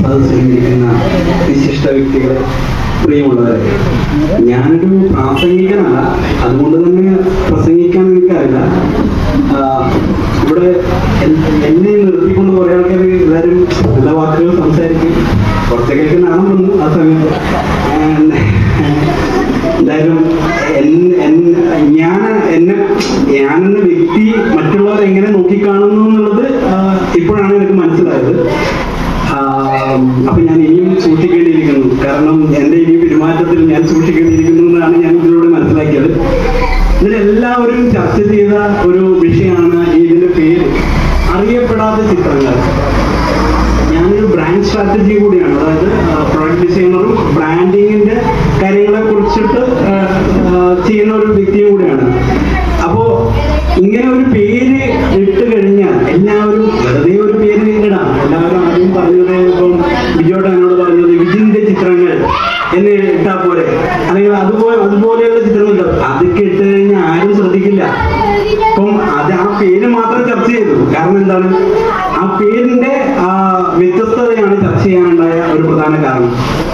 സദസ്സിലിരിക്കുന്ന വിശിഷ്ട വ്യക്തികളെ പ്രിയമുള്ളവരെ ഞാനൊരു പ്രാസംഗികനല്ല അതുകൊണ്ട് തന്നെ പ്രസംഗിക്കാൻ എനിക്കറിയില്ല ആ, ഇവിടെ എൻ- എന്നെ നിർത്തിക്കൊണ്ട് കുറെ ആൾക്കാർ എല്ലാവരും നല്ല വാക്കുകൾ സംസാരിക്കും കുറച്ചൊക്കെ നാണം വന്നു ആ സമയത്ത് And, എന്തായാലും എൻ- എൻ- ഞാൻ എന്നെ ഞാനെന്ന വ്യക്തി മറ്റുള്ളവർ എങ്ങനെ നോക്കിക്കാണുന്നു എന്നുള്ളത് ആ, ഇപ്പോഴാണ് എനിക്ക് മനസ്സിലായത് ആ, അപ്പൊ ഞാൻ ഇനിയും സൂക്ഷിക്കേണ്ടിയിരിക്കുന്നു കാരണം എന്റെ ഇനി പെരുമാറ്റത്തിൽ ഞാൻ സൂക്ഷിക്കേണ്ടിയിരിക്കുന്നു എന്നാണ് ഞാൻ ഇതിലൂടെ മനസ്സിലാക്കിയത് ഇതിലെല്ലാവരും ചർച്ച ചെയ്ത ഒരു വിഷയമാണ് ഇതിന്റെ പേര് അറിയപ്പെടാത്ത ചിത്രങ്ങൾ ഞാനൊരു ബ്രാൻഡ് സ്ട്രാറ്റജി കൂടിയാണ് അതായത് പ്രൊഡക്റ്റ് ഡിസൈനറും ബ്രാൻഡിങ്ങിന്റെ കാര്യങ്ങളെ കുറിച്ചിട്ട് ആ, ആ, ചെയ്യുന്ന ഒരു വ്യക്തിയും കൂടിയാണ് അപ്പോ ഇങ്ങനെ ഒരു പേര് ഇട്ട് കഴിഞ്ഞാൽ എല്ലാവരും വെറുതെ ഒരു പേര് ഇടാം എല്ലാവരും ആദ്യം പറഞ്ഞത് ഇപ്പം ബിജോട്ട് എന്നോട് പറഞ്ഞത് വിജിന്റെ ചിത്രങ്ങൾ എന്ന് ഇട്ടാ പോലെ അല്ലെങ്കിൽ അതുപോലെ അതുപോലെയുള്ള ചിത്രങ്ങൾ ഇട്ടാ അതൊക്കെ ഇട്ട് കഴിഞ്ഞാൽ ആരും ശ്രദ്ധിക്കില്ല അപ്പം അത് ആ പേര് മാത്രം ചർച്ച ചെയ്തു കാരണം എന്താണ് ആ പേരിന്റെ ആ വ്യത്യസ്തതയാണ് ചർച്ച ചെയ്യാനുണ്ടായ ഒരു പ്രധാന കാരണം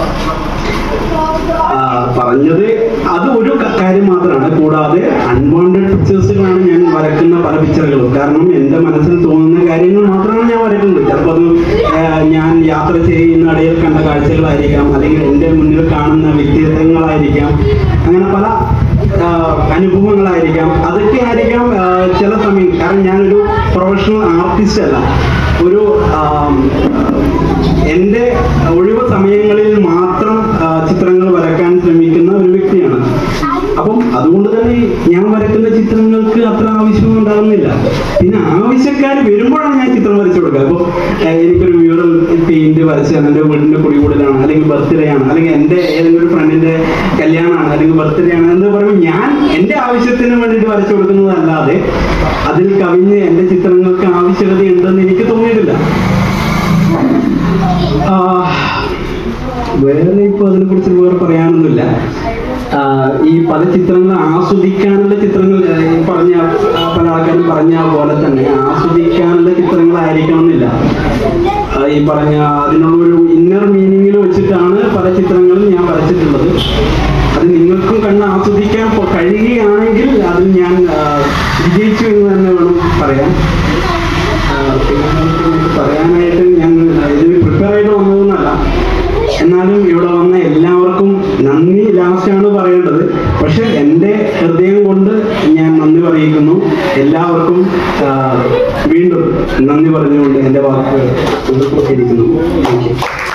ആ, പറഞ്ഞത് അത് ഒരു ക- കാര്യം മാത്രമാണ് കൂടാതെ അൺവാണ്ടഡ് പിക്ചേഴ്സുകളാണ് ഞാൻ വരക്കുന്ന പല പിക്ചറുകളും കാരണം എൻ്റെ മനസ്സിൽ തോന്നുന്ന കാര്യങ്ങൾ മാത്രമാണ് ഞാൻ വരക്കുന്നത് ചിലപ്പോൾ അത് ആ, ഞാൻ യാത്ര ചെയ്യുന്ന ഇടയിൽ കണ്ട കാഴ്ചകളായിരിക്കാം അല്ലെങ്കിൽ എൻ്റെ മുന്നിൽ കാണുന്ന വ്യക്തിത്വങ്ങളായിരിക്കാം അങ്ങനെ പല ആ, അനുഭവങ്ങളായിരിക്കാം അതൊക്കെ ആയിരിക്കാം ആ, ചില സമയം കാരണം ഞാനൊരു പ്രൊഫഷണൽ ആർട്ടിസ്റ്റ് അല്ല ഒരു ആം, എൻ്റെ ഒഴിവ് സമയങ്ങളിൽ മാത്രം ആ, ചിത്രങ്ങൾ വരക്കാൻ ശ്രമിക്കുന്ന ഒരു വ്യക്തിയാണ് അപ്പം അതുകൊണ്ട് തന്നെ ഞാൻ വരക്കുന്ന ചിത്രങ്ങൾക്ക് അത്ര ആവശ്യം ഉണ്ടാകുന്നില്ല പിന്നെ ആവശ്യക്കാർ വരുമ്പോഴാണ് ഞാൻ ചിത്രം വരച്ചു കൊടുക്കുക അപ്പോൾ എനിക്കൊരു മ്യൂറൽ പെയിന്റ് വരച്ച് എൻ്റെ വീടിന്റെ കുടികൂടലാണ് അല്ലെങ്കിൽ ബർത്ത്ഡേ ആണ് അല്ലെങ്കിൽ എൻ്റെ ഏതെങ്കിലും ഒരു ഫ്രണ്ടിന്റെ കല്യാണമാണ് അല്ലെങ്കിൽ ബർത്ത്ഡേ ആണ് എന്ന് പറയുമ്പോൾ ഞാൻ എൻ്റെ ആവശ്യത്തിന് വേണ്ടിയിട്ട് വരച്ചു കൊടുക്കുന്നതല്ലാതെ അതിൽ കവിഞ്ഞ് എൻ്റെ ചിത്രങ്ങൾക്ക് ആവശ്യകത ഉണ്ടെന്ന് എനിക്ക് തോന്നിയിട്ടില്ല ആ, വേറെ ഇപ്പൊ അതിനെ കുറിച്ച് വേറെ പറയാനൊന്നുമില്ല ആ, ഈ പല ചിത്രങ്ങൾ ആസ്വദിക്കാനുള്ള ചിത്രങ്ങൾ ആ, ഈ പറഞ്ഞ ആ, പല ആൾക്കാരും പറഞ്ഞ പോലെ തന്നെ ആസ്വദിക്കാനുള്ള ചിത്രങ്ങളായിരിക്കണമെന്നില്ല ആ, ഈ പറഞ്ഞ അതിനുള്ളൊരു ഇന്നർ മീനിങ്ങിൽ വെച്ചിട്ടാണ് പല ചിത്രങ്ങളും ഞാൻ വരച്ചിട്ടുള്ളത് അത് നിങ്ങൾക്കും കണ്ട് ആസ്വദിക്കാൻ പ- കഴിയുകയാണെങ്കിൽ അതിൽ ഞാൻ ആ, വിജയിച്ചു എന്ന് തന്നെ വേണം പറയാൻ ആ, പിന്നെ നമുക്ക് ഇതിനെക്കുറിച്ച് പറയാനായിട്ട് ഞാൻ ഇതിന് പ്രിപ്പയർ ചെയ്ത് വന്നതൊന്നല്ല എന്നാലും ഇവിടെ വന്ന എല്ലാവർക്കും നന്ദി ലാസ്റ്റാണ് പറയേണ്ടത് പക്ഷെ എൻ്റെ ഹൃദയം കൊണ്ട് ഞാൻ നന്ദി പറയിക്കുന്നു എല്ലാവർക്കും ആ, വീണ്ടും നന്ദി പറഞ്ഞുകൊണ്ട് എൻ്റെ വാക്കുകൾ ഉപസംഹരിക്കുന്നു Thank you.